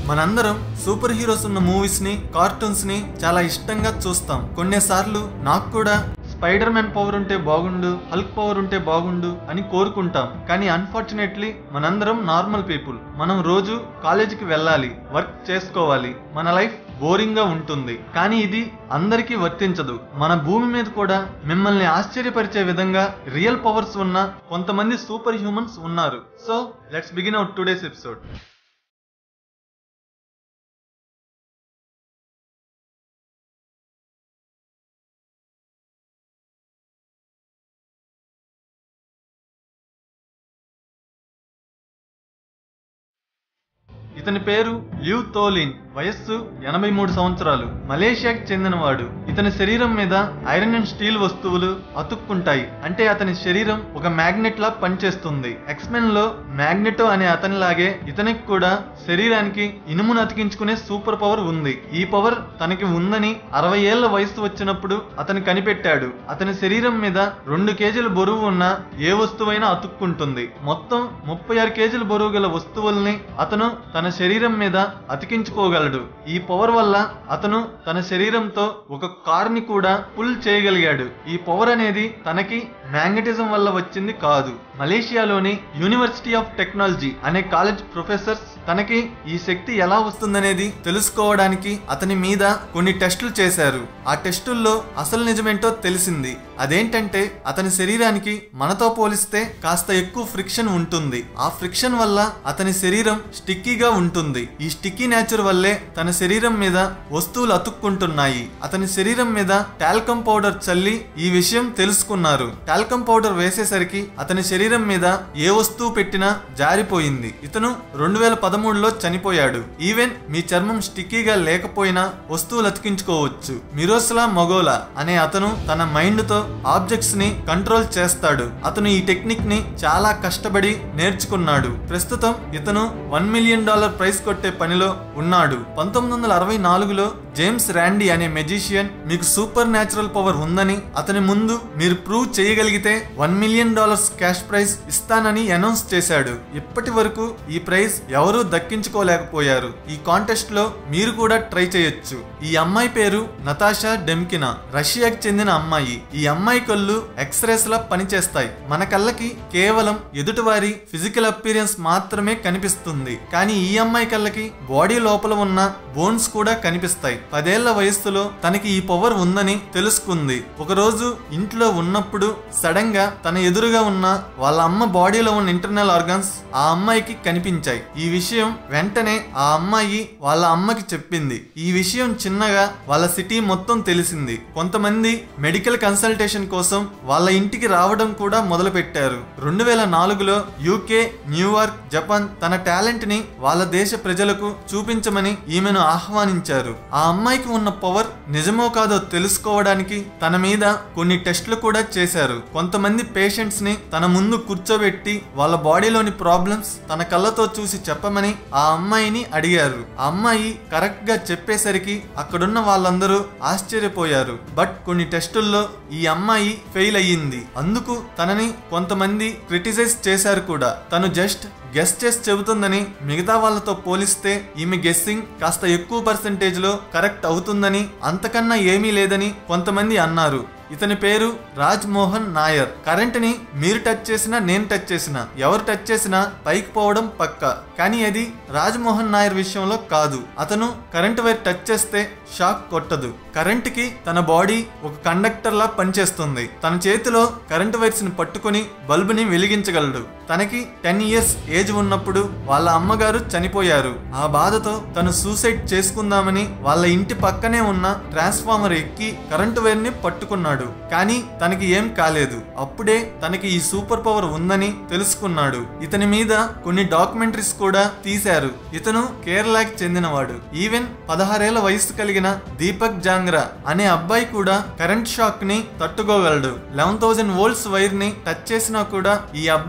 మనందరం super heroes ఉన్న movies ని కార్టూన్స్ ని చాలా ఇష్టంగా చూస్తాం కొన్నిసార్లు నాకు కూడా స్పైడర్ మ్యాన్ పవర్ ఉంటే బాగుండు హల్క్ పవర్ ఉంటే బాగుండు అని కోరుకుంటాం కానీ అన్ఫార్చునేట్లీ మనందరం నార్మల్ పీపుల్ మనం రోజు కాలేజీకి వెళ్ళాలి వర్క్ చేసుకోవాలి మన లైఫ్ బోరింగ్ గా ఉంటుంది కానీ ఇది అందరికీ వర్తించదు మన భూమి మీద కూడా మిమ్మల్ని ఆశ్చర్యపరిచే విధంగా రియల్ పవర్స్ ఉన్న కొంతమంది సూపర్ హ్యూమన్స్ ఉన్నారు so let's begin our today's episode ఇతని పేరు లివ్ తోలిన్ వయస్సు ఎనభై మూడు సంవత్సరాలు మలేషియాకి చెందినవాడు ఇతని శరీరం మీద ఐరన్ అండ్ స్టీల్ వస్తువులు అతుక్కుంటాయి అంటే అతని శరీరం ఒక మ్యాగ్నెట్ లా పనిచేస్తుంది ఎక్స్మెన్ లో మ్యాగ్నెటో అనే అతనిలాగే ఇతనికి కూడా శరీరానికి ఇనుమును అతికించుకునే సూపర్ పవర్ ఉంది ఈ పవర్ తనకి ఉందని అరవై ఏళ్ల వయసు వచ్చినప్పుడు అతను కనిపెట్టాడు అతని శరీరం మీద రెండు కేజీల బరువు ఉన్న ఏ వస్తువైనా అతుక్కుంటుంది మొత్తం ముప్పై ఆరు కేజీల బరువు గల వస్తువుల్ని అతను తన శరీరం మీద అతికించుకోగలడు ఈ పవర్ వల్ల అతను తన శరీరంతో ఒక కార్ ని కూడా పుల్ చేయగలిగాడు ఈ పవర్ అనేది తనకి మ్యాగ్నెటిజం వల్ల వచ్చింది కాదు మలేషియాలోని యూనివర్సిటీ ఆఫ్ టెక్నాలజీ అనే కాలేజ్ ప్రొఫెసర్స్ తనకి ఈ శక్తి ఎలా వస్తుందనేది తెలుసుకోవడానికి అతని మీద కొన్ని టెస్టులు చేశారు ఆ టెస్టుల్లో అసలు నిజమేంటో తెలిసింది అదేంటంటే అతని శరీరానికి మనతో పోలిస్తే కాస్త ఎక్కువ ఫ్రిక్షన్ ఉంటుంది ఆ ఫ్రిక్షన్ వల్ల అతని శరీరం స్టిక్కీగా ఉంటుంది ఈ స్టిక్కీ నేచర్ వల్లే తన శరీరం మీద వస్తువులు అతుక్కుంటున్నాయి అతని శరీరం మీద టాల్కమ్ పౌడర్ చల్లి ఈ విషయం తెలుసుకున్నారు టాల్కమ్ పౌడర్ వేసేసరికి అతని శరీరం మీద ఏ వస్తువు పెట్టినా జారిపోయింది ఇతను రెండు వేల పదమూడులో చనిపోయాడు ఈవెన్ మీ చర్మం స్టిక్కీగా లేకపోయినా వస్తువులు అతికించుకోవచ్చు మిరోస్లా మొగోలా అనే అతను తన మైండ్ తో ఆబ్జెక్ట్స్ ని కంట్రోల్ చేస్తాడు అతను ఈ టెక్నిక్ ని చాలా కష్టపడి నేర్చుకున్నాడు ప్రస్తుతం ఇతను వన్ మిలియన్ డాలర్ ప్రైజ్ కొట్టే పనిలో ఉన్నాడు పంతొమ్మిది వందల అరవై నాలుగులో జేమ్స్ ర్యాండీ అనే మెజిషియన్ మీకు సూపర్ న్యాచురల్ పవర్ ఉందని అతని ముందు మీరు ప్రూవ్ చేయగలిగితే one million dollars cash prize ఇస్తానని అనౌన్స్ చేశాడు ఇప్పటి వరకు ఈ ప్రైజ్ ఎవరూ దక్కించుకోలేకపోయారు ఈ కాంటెస్ట్ లో మీరు కూడా ట్రై చేయొచ్చు ఈ అమ్మాయి పేరు నతాషా డెమ్కినా రష్యాకి చెందిన అమ్మాయి ఈ అమ్మాయి కళ్ళు ఎక్స్రేస్ లా పనిచేస్తాయి మన కళ్ళకి కేవలం ఎదుటివారి ఫిజికల్ అపీరియన్స్ మాత్రమే కనిపిస్తుంది కానీ ఈ అమ్మాయి కళ్ళకి బాడీ లోపల ఉన్న బోన్స్ కూడా కనిపిస్తాయి పదేళ్ల వయస్సులో తనకి ఈ పవర్ ఉందని తెలుసుకుంది ఒకరోజు ఇంట్లో ఉన్నప్పుడు సడన్ గా తన ఎదురుగా ఉన్న వాళ్ళ అమ్మ బాడీలో ఉన్న ఇంటర్నల్ ఆర్గన్స్ ఆ అమ్మాయికి కనిపించాయి ఈ విషయం వెంటనే ఆ అమ్మాయి వాళ్ళ అమ్మకి చెప్పింది ఈ విషయం చిన్నగా వాళ్ళ సిటీ మొత్తం తెలిసింది కొంతమంది మెడికల్ కన్సల్టేషన్ కోసం వాళ్ళ ఇంటికి రావడం కూడా మొదలు పెట్టారు రెండు వేల నాలుగులో యూకే న్యూయార్క్ జపాన్ తన టాలెంట్ ని వాళ్ళ దేశ ప్రజలకు చూపించమని ఈమెను ఆహ్వానించారు ఆ అమ్మాయికి ఉన్న పవర్ నిజమో కాదో తెలుసుకోవడానికి తన మీద కొన్ని టెస్టులు కూడా చేశారు కొంతమంది పేషెంట్స్ ని తన ముందు కూర్చోబెట్టి వాళ్ళ బాడీలోని ప్రాబ్లమ్స్ తన కళ్ళతో చూసి చెప్పమని ఆ అమ్మాయిని అడిగారు ఆ అమ్మాయి కరెక్ట్ గా చెప్పేసరికి అక్కడున్న వాళ్ళందరూ ఆశ్చర్యపోయారు బట్ కొన్ని టెస్టుల్లో ఈ అమ్మాయి ఫెయిల్ అయ్యింది అందుకు తనని కొంతమంది క్రిటిసైజ్ చేశారు కూడా తను జస్ట్ గెస్ చేసి చెబుతుందని మిగతా వాళ్ళతో పోలిస్తే ఈమె గెస్సింగ్ కాస్త ఎక్కువ పర్సెంటేజ్ లో కరెక్ట్ అవుతుందని అంతకన్నా ఏమీ లేదని కొంతమంది అన్నారు ఇతని పేరు రాజ్ మోహన్ నాయర్ కరెంట్ ని మీరు టచ్ చేసినా నేను టచ్ చేసినా ఎవరు టచ్ చేసినా పైకి పోవడం పక్క కానీ అది రాజ్ మోహన్ నాయర్ విషయంలో కాదు అతను కరెంట్ వైర్ టచ్ చేస్తే షాక్ కొట్టదు కరెంట్ కి తన బాడీ ఒక కండక్టర్ లా పనిచేస్తుంది తన చేతిలో కరెంట్ వైర్స్ ని పట్టుకుని బల్బ్ ని వెలిగించగలడు తనకి టెన్ ఇయర్స్ ఏజ్ ఉన్నప్పుడు వాళ్ళ అమ్మగారు చనిపోయారు ఆ బాధతో తను సూసైడ్ చేసుకుందామని వాళ్ళ ఇంటి పక్కనే ఉన్న ట్రాన్స్ఫార్మర్ ఎక్కి కరెంటు వైర్ ని పట్టుకున్నాడు కానీ తనకి ఏం కాలేదు అప్పుడే తనకి ఈ సూపర్ పవర్ ఉందని తెలుసుకున్నాడు ఇతని మీద కొన్ని డాక్యుమెంటరీస్ కూడా తీశారు ఇతను కేరళకి చెందినవాడు ఈవెన్ పదహారేళ్ల వయసు కలిగిన దీపక్ జాంగ్రా అనే అబ్బాయి కూడా కరెంట్ షాక్ ని తట్టుకోగలడు లెవెన్ థౌసండ్ వోల్ట్స్ వైర్ ని టచ్ చేసినా కూడా ఈ అబ్బాయికి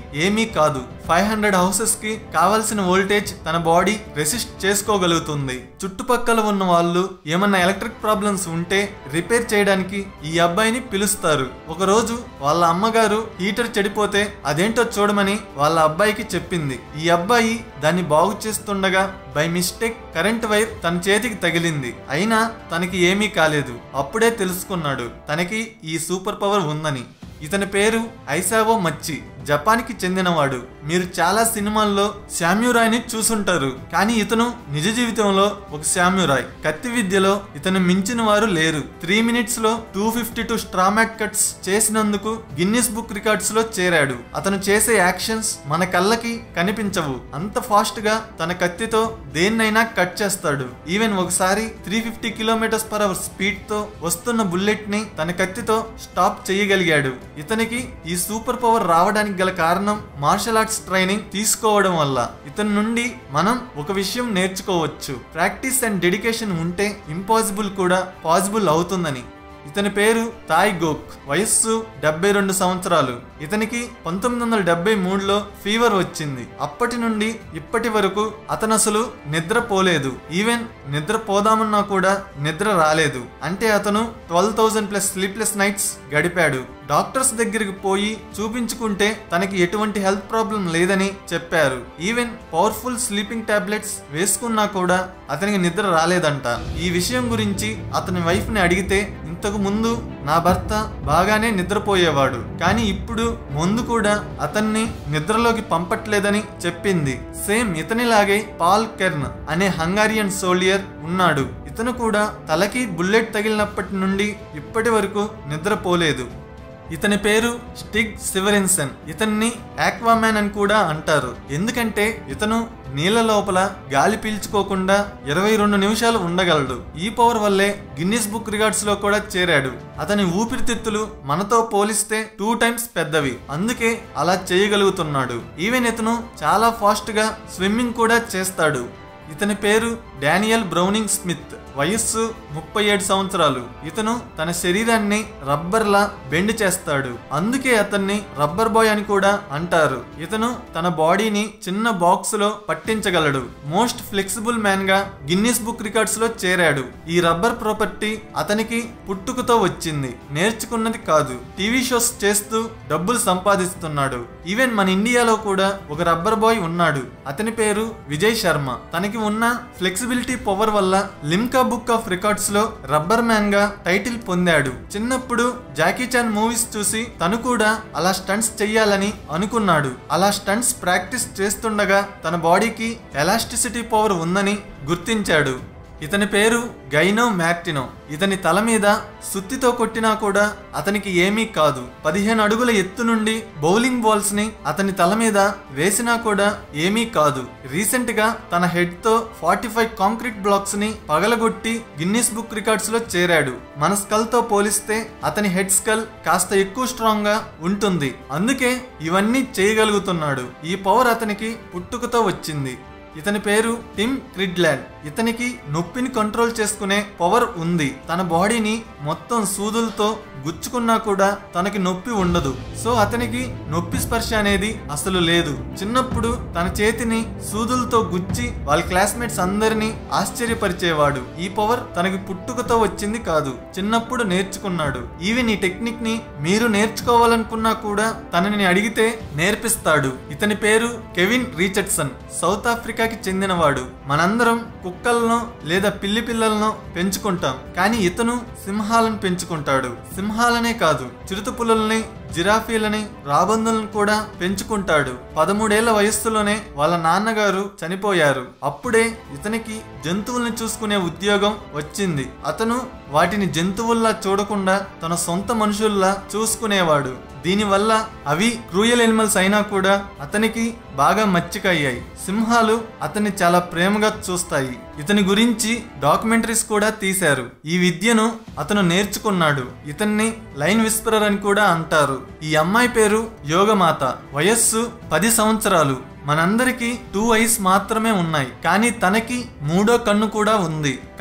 ఏమీ కాదు ఫైవ్ హండ్రెడ్ హౌసెస్ కి కావలసిన వోల్టేజ్ తన బాడీ రెసిస్ట్ చేసుకోగలుగుతుంది చుట్టుపక్కల ఉన్న వాళ్ళు ఏమన్నా ఎలక్ట్రిక్ ప్రాబ్లమ్స్ ఉంటే రిపేర్ చేయడానికి ఈ అబ్బాయిని పిలుస్తారు ఒకరోజు వాళ్ళ అమ్మగారు హీటర్ చెడిపోతే అదేంటో చూడమని వాళ్ళ అబ్బాయికి చెప్పింది ఈ అబ్బాయి దాన్ని బాగు చేస్తుండగా బై మిస్టేక్ కరెంట్ వైర్ తన చేతికి తగిలింది అయినా తనకి ఏమీ కాలేదు అప్పుడే తెలుసుకున్నాడు తనకి ఈ సూపర్ పవర్ ఉందని ఇతని పేరు ఐసావో మచ్చి జపాన్కి చెందినవాడు మీరు చాలా సినిమాల్లో శామ్యురాయ్ని చూసుంటారు కానీ ఇతను నిజ జీవితంలో ఒక శామ్యురాయ్ కత్తి విద్యలో ఇతను మించిన వారు లేరు త్రీ మినిట్స్ లో టూ ఫిఫ్టీ టూ స్ట్రామాట్ కట్స్ చేసినందుకు గిన్నిస్ బుక్ రికార్డ్స్ లో చేరాడు అతను చేసే యాక్షన్స్ మన కళ్ళకి కనిపించవు అంత ఫాస్ట్ గా తన కత్తితో దేన్నైనా కట్ చేస్తాడు ఈవెన్ ఒకసారి three fifty kilometers per hour speed తో వస్తున్న బుల్లెట్ ని తన కత్తితో స్టాప్ చేయగలిగాడు ఇతనికి ఈ సూపర్ పవర్ రావడానికి గల కారణం మార్షల్ ఆర్ట్స్ ట్రైనింగ్ తీసుకోవడం వల్ల ఇతని నుండి మనం ఒక విషయం నేర్చుకోవచ్చు ప్రాక్టీస్ అండ్ డెడికేషన్ ఉంటే ఇంపాసిబుల్ కూడా పాసిబుల్ అవుతుందని ఇతని పేరు తాయ్ గోక్ వయస్సు డెబ్బై రెండు సంవత్సరాలు ఇతనికి పంతొమ్మిది వందల డెబ్బై మూడులో ఫీవర్ వచ్చింది అప్పటి నుండి ఇప్పటి వరకు అతను అసలు నిద్రపోలేదు ఈవెన్ నిద్రపోదామన్నా కూడా నిద్ర రాలేదు అంటే అతను twelve thousand plus sleepless nights గడిపాడు డాక్టర్స్ దగ్గరికి పోయి చూపించుకుంటే తనకి ఎటువంటి హెల్త్ ప్రాబ్లం లేదని చెప్పారు ఈవెన్ పవర్ఫుల్ స్లీపింగ్ టాబ్లెట్స్ వేసుకున్నా కూడా అతనికి నిద్ర రాలేదంట ఈ విషయం గురించి అతని వైఫ్ ని అడిగితే ఇంతకు ముందు నా భర్త బాగానే నిద్రపోయేవాడు కానీ ఇప్పుడు ముందు కూడా అతన్ని నిద్రలోకి పంపట్లేదని చెప్పింది సేమ్ ఇతనిలాగే పాల్ కెర్న్ అనే హంగారియన్ సోల్డియర్ ఉన్నాడు ఇతను కూడా తలకి బుల్లెట్ తగిలినప్పటి నుండి ఇప్పటి వరకు నిద్రపోలేదు ఇతని పేరు స్టిగ్ సివరెన్సన్ ఇతన్ని ఆక్వామ్యాన్ అని కూడా అంటారు ఎందుకంటే ఇతను నీళ్ళ లోపల గాలి పీల్చుకోకుండా ఇరవై రెండు నిమిషాలు ఉండగలడు ఈ పవర్ వల్లే గిన్నిస్ బుక్ రికార్డ్స్ లో కూడా చేరాడు అతని ఊపిరితిత్తులు మనతో పోలిస్తే టూ టైమ్స్ పెద్దవి అందుకే అలా చేయగలుగుతున్నాడు ఈవెన్ ఇతను చాలా ఫాస్ట్ గా స్విమ్మింగ్ కూడా చేస్తాడు ఇతని పేరు డానియల్ బ్రౌనింగ్ స్మిత్ వయస్సు ముప్పై ఏడు సంవత్సరాలు ఇతను తన శరీరాన్ని రబ్బర్లా బెండ్ చేస్తాడు అందుకే అతన్ని రబ్బర్ బాయ్ అని కూడా అంటారు ఇతను తన బాడీని చిన్న బాక్స్ లో పట్టించగలడు మోస్ట్ ఫ్లెక్సిబుల్ మ్యాన్ గా గిన్నిస్ బుక్ రికార్డ్స్ లో చేరాడు ఈ రబ్బర్ ప్రాపర్టీ అతనికి పుట్టుకతో వచ్చింది నేర్చుకున్నది కాదు టీవీ షోస్ చేస్తూ డబ్బులు సంపాదిస్తున్నాడు ఈవెన్ మన ఇండియాలో కూడా ఒక రబ్బర్ బాయ్ ఉన్నాడు అతని పేరు విజయ్ శర్మ తనకి ఉన్న ఫ్లెక్సిబిలిటీ పవర్ వల్ల లిమ్కా బుక్ ఆఫ్ రికార్డ్స్ లో రబ్బర్ మ్యాన్ గా టైటిల్ పొందాడు చిన్నప్పుడు జాకీ చాన్ మూవీస్ చూసి తను కూడా అలా స్టంట్స్ చెయ్యాలని అనుకున్నాడు అలా స్టంట్స్ ప్రాక్టీస్ చేస్తుండగా తన బాడీకి ఎలాస్టిసిటీ పవర్ ఉందని గుర్తించాడు ఇతని పేరు గైనో మ్యాక్టినో ఇతని తల మీద సుత్తితో కొట్టినా కూడా అతనికి ఏమీ కాదు పదిహేను అడుగుల ఎత్తు నుండి బౌలింగ్ బాల్స్ ని అతని తల మీద వేసినా కూడా ఏమీ కాదు రీసెంట్ గా తన హెడ్ తో ఫార్టీ ఫైవ్ కాంక్రీట్ బ్లాక్స్ ని పగలగొట్టి గిన్నిస్ బుక్ రికార్డ్స్ లో చేరాడు మన స్కల్ తో పోలిస్తే అతని హెడ్ స్కల్ కాస్త ఎక్కువ స్ట్రాంగ్ గా ఉంటుంది అందుకే ఇవన్నీ చేయగలుగుతున్నాడు ఈ పవర్ అతనికి పుట్టుకతో వచ్చింది ఇతని పేరు టిమ్ క్రిడ్లాండ్ ఇతనికి నొప్పిని కంట్రోల్ చేసుకునే పవర్ ఉంది తన బాడీని మొత్తం సూదులతో గుచ్చుకున్నా కూడా తనకి నొప్పి ఉండదు సో అతనికి నొప్పి స్పర్శ అనేది అసలు లేదు చిన్నప్పుడు తన చేతిని సూదులతో గుచ్చి వాళ్ళ క్లాస్మేట్స్ అందరినీ ఆశ్చర్యపరిచేవాడు ఈ పవర్ తనకి పుట్టుకతో వచ్చింది కాదు చిన్నప్పుడు నేర్చుకున్నాడు ఈవెన్ ఈ టెక్నిక్ ని మీరు నేర్చుకోవాలనుకున్నా కూడా తనని అడిగితే నేర్పిస్తాడు ఇతని పేరు కెవిన్ రీచర్డ్సన్ సౌత్ ఆఫ్రికాకి చెందినవాడు మనందరం కుక్కలను లేదా పిల్లి పిల్లలను పెంచుకుంటాం కానీ ఇతను సింహాలను పెంచుకుంటాడు సింహాలనే కాదు చిరుతపులుల్ని జిరాఫీలని రాబందులను కూడా పెంచుకుంటాడు పదమూడేళ్ల వయస్సులోనే వాళ్ళ నాన్నగారు చనిపోయారు అప్పుడే ఇతనికి జంతువుల్ని చూసుకునే ఉద్యోగం వచ్చింది అతను వాటిని జంతువుల్లా చూడకుండా తన సొంత మనుషుల్లా చూసుకునేవాడు దీనివల్ల అవి క్రూయల్ ఎనిమల్స్ అయినా కూడా అతనికి బాగా మచ్చికయ్యాయి సింహాలు అతన్ని చాలా ప్రేమగా చూస్తాయి ఇతని గురించి డాక్యుమెంటరీస్ కూడా తీశారు ఈ విద్యను అతను నేర్చుకున్నాడు ఇతన్ని లైన్ విస్పరర్ అని కూడా అంటారు ఈ అమ్మాయి పేరు యోగమాత వయస్సు పది సంవత్సరాలు మనందరికీ టూ ఐస్ మాత్రమే ఉన్నాయి కానీ తనకి మూడో కన్ను కూడా ఉంది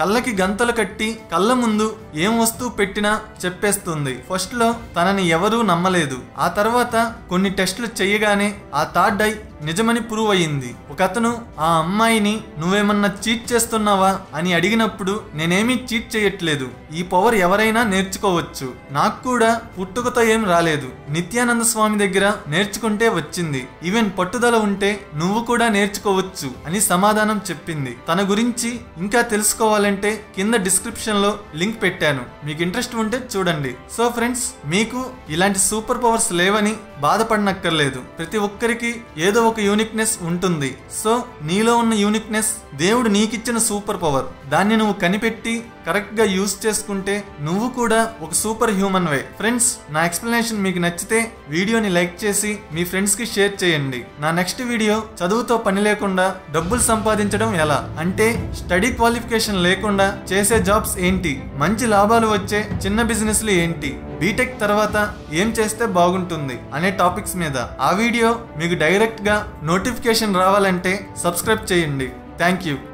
కళ్ళకి గంతలు కట్టి కళ్ళ ముందు ఏం వస్తువు పెట్టినా చెప్పేస్తుంది ఫస్ట్ లో తనని ఎవరూ నమ్మలేదు ఆ తర్వాత కొన్ని టెస్టులు చేయగానే ఆ థర్డ్ ఐ నిజమని ప్రూవ్ అయ్యింది ఒక అతను ఆ అమ్మాయిని నువ్వేమన్నా చీట్ చేస్తున్నావా అని అడిగినప్పుడు నేనేమీ చీట్ చేయట్లేదు ఈ పవర్ ఎవరైనా నేర్చుకోవచ్చు నాకు కూడా పుట్టుకతో ఏం రాలేదు నిత్యానంద స్వామి దగ్గర నేర్చుకుంటే వచ్చింది ఈవెన్ పట్టుదల ఉంటే నువ్వు కూడా నేర్చుకోవచ్చు అని సమాధానం చెప్పింది తన గురించి ఇంకా తెలుసుకోవాలంటే కింద డిస్క్రిప్షన్ లో లింక్ పెట్టాను మీకు ఇంట్రెస్ట్ ఉంటే చూడండి సో ఫ్రెండ్స్ మీకు ఇలాంటి సూపర్ పవర్స్ లేవని బాధపడనక్కర్లేదు ప్రతి ఒక్కరికి ఏదో ఒక యూనిక్నెస్ ఉంటుంది సో నీలో ఉన్న యూనిక్నెస్ దేవుడు నీకిచ్చిన సూపర్ పవర్ దాన్ని నువ్వు కనిపెట్టి కరెక్ట్ గా యూజ్ చేసుకుంటే నువ్వు కూడా ఒక సూపర్ హ్యూమన్ వే ఫ్రెండ్స్ నా ఎక్స్ప్లెనేషన్ మీకు నచ్చితే వీడియోని లైక్ చేసి మీ ఫ్రెండ్స్ కి షేర్ చేయండి నా నెక్స్ట్ వీడియో చదువుతో పని లేకుండా డబ్బులు సంపాదించడం ఎలా అంటే స్టడీ క్వాలిఫికేషన్ లేకుండా చేసే జాబ్స్ ఏంటి మంచి లాభాలు వచ్చే చిన్న బిజినెస్లు ఏంటి బీటెక్ తర్వాత ఏం చేస్తే బాగుంటుంది అనే టాపిక్స్ మీద ఆ వీడియో మీకు డైరెక్ట్ గా నోటిఫికేషన్ రావాలంటే సబ్స్క్రైబ్ చేయండి థ్యాంక్ యూ